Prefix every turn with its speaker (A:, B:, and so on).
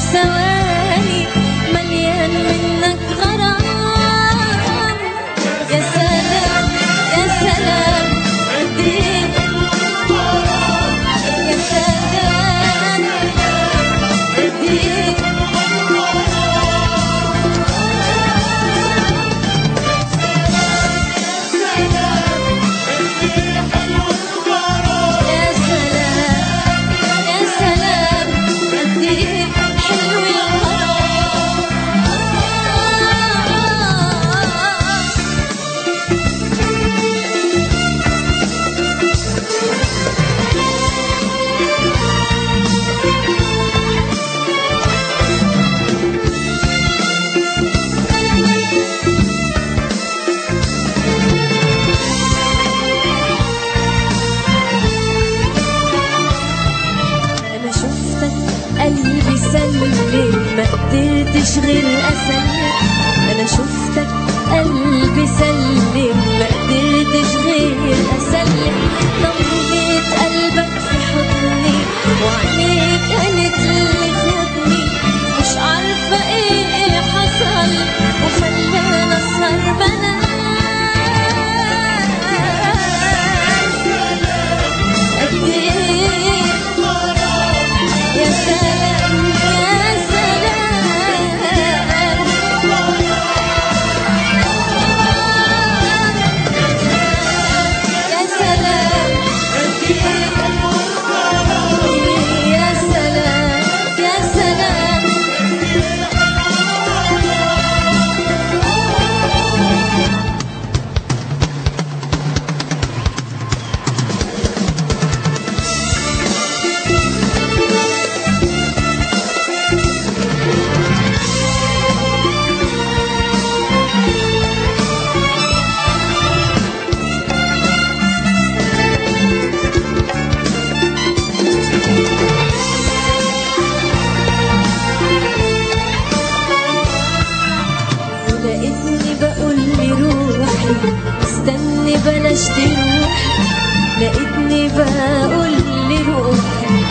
A: ثواني مليان منك غرام يا سلام يا سلام قديك يا سلام قديك يا سلام يا سلام قديك حلو الغرام أنا شفتك قلبي سلم ما قدرتش غير أسلم أنا شفتك قلبي سلم ما قدرتش غير أسلم ضميت قلبك في حضني وعينيك قالت لي خدني مش عارفة إيه حصل وخلانا أسهر بنام قد إيه يا سلام يا سلام يا سلام يا سلام يا سلام لقيتني بقول لروحي استني بلاش تروح لقيتني بقول لروحي